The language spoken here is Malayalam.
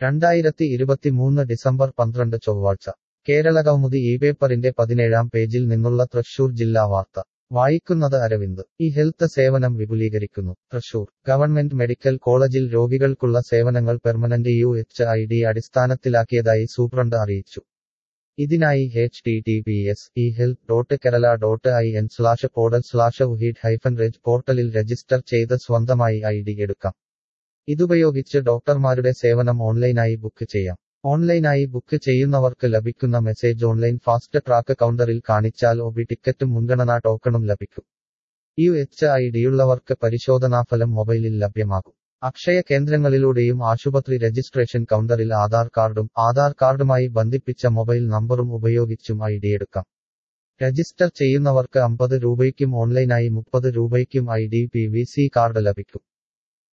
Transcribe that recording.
രണ്ടായിരത്തി ഇരുപത്തിമൂന്ന് ഡിസംബർ പന്ത്രണ്ട് ചൊവ്വാഴ്ച കേരളകൗമുദി ഈ പേപ്പറിന്റെ പതിനേഴാം പേജിൽ നിന്നുള്ള തൃശൂർ ജില്ലാ വാർത്ത വായിക്കുന്നത് അരവിന്ദ് ഈ ഹെൽത്ത് സേവനം വിപുലീകരിക്കുന്നു തൃശൂർ ഗവൺമെന്റ് മെഡിക്കൽ കോളേജിൽ രോഗികൾക്കുള്ള സേവനങ്ങൾ permanent U H I D അടിസ്ഥാനത്തിലാക്കിയതായി സൂപ്രണ്ട് അറിയിച്ചു ഇതിനായി H T T P S E health dot Kerala dot I N slash portal slash UHID hyphen reg പോർട്ടലിൽ രജിസ്റ്റർ ചെയ്ത് സ്വന്തമായി ഐ ഡി എടുക്കാം ഇതുപയോഗിച്ച് ഡോക്ടർമാരുടെ സേവനം ഓൺലൈനായി ബുക്ക് ചെയ്യാം ഓൺലൈനായി ബുക്ക് ചെയ്യുന്നവർക്ക് ലഭിക്കുന്ന മെസ്സേജ് ഓൺലൈൻ ഫാസ്റ്റ് ട്രാക്ക് കൗണ്ടറിൽ കാണിച്ചാൽ ഒബി ടിക്കറ്റും മുൻഗണനാ ടോക്കണും ലഭിക്കും യു എച്ച് ഐ ഡിയുള്ളവർക്ക് പരിശോധനാഫലം മൊബൈലിൽ ലഭ്യമാകും അക്ഷയ കേന്ദ്രങ്ങളിലൂടെയും ആശുപത്രി രജിസ്ട്രേഷൻ കൗണ്ടറിൽ ആധാർ കാർഡും ആധാർ കാർഡുമായി ബന്ധിപ്പിച്ച മൊബൈൽ നമ്പറും ഉപയോഗിച്ചും ഐ ഡി എടുക്കാം രജിസ്റ്റർ ചെയ്യുന്നവർക്ക് അമ്പത് രൂപയ്ക്കും ഓൺലൈനായി മുപ്പത് രൂപയ്ക്കും I D P V C card ലഭിക്കും